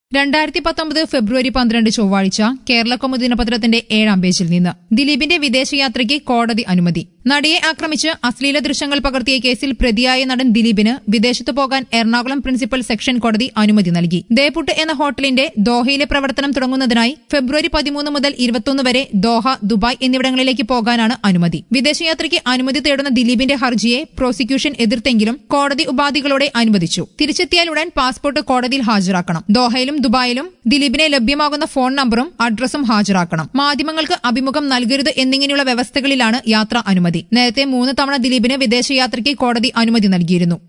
രണ്ടായിരത്തി പത്തൊമ്പത് ഫെബ്രുവരി പന്ത്രണ്ട് ചൊവ്വാഴ്ച കേരള കൗമുദി ദിനപത്രത്തിന്റെ ഏഴാം പേജിൽ നിന്ന് ദിലീപിന്റെ വിദേശയാത്രയ്ക്ക് കോടതി അനുമതി നടിയെ ആക്രമിച്ച് അശ്ലീല ദൃശ്യങ്ങൾ പകർത്തിയ കേസിൽ പ്രതിയായ നടൻ ദിലീപിന് വിദേശത്ത് പോകാൻ എറണാകുളം പ്രിൻസിപ്പൽ സെക്ഷൻ കോടതി അനുമതി നൽകി ദേപുട്ട് എന്ന ഹോട്ടലിന്റെ ദോഹയിലെ പ്രവർത്തനം തുടങ്ങുന്നതിനായി ഫെബ്രുവരി പതിമൂന്ന് മുതൽ ഇരുപത്തൊന്ന് വരെ ദോഹ ദുബായ് എന്നിവിടങ്ങളിലേക്ക് പോകാനാണ് അനുമതി വിദേശയാത്രയ്ക്ക് അനുമതി തേടുന്ന ദിലീപിന്റെ ഹർജിയെ പ്രോസിക്യൂഷൻ എതിർത്തെങ്കിലും കോടതി ഉപാധികളോടെ അനുവദിച്ചു തിരിച്ചെത്തിയാൽ ഉടൻ പാസ്പോർട്ട് കോടതിയിൽ ഹാജരാക്കണം ദോഹയിലും ദുബായിലും ദിലീപിനെ ലഭ്യമാകുന്ന ഫോൺ നമ്പറും അഡ്രസ്സും ഹാജരാക്കണം മാധ്യമങ്ങൾക്ക് അഭിമുഖം നൽകരുത് എന്നിങ്ങനെയുള്ള വ്യവസ്ഥകളിലാണ് യാത്രാ അനുമതി നേരത്തെ മൂന്ന് തവണ ദിലീപിന് വിദേശയാത്രയ്ക്ക് കോടതി അനുമതി നൽകിയിരുന്നു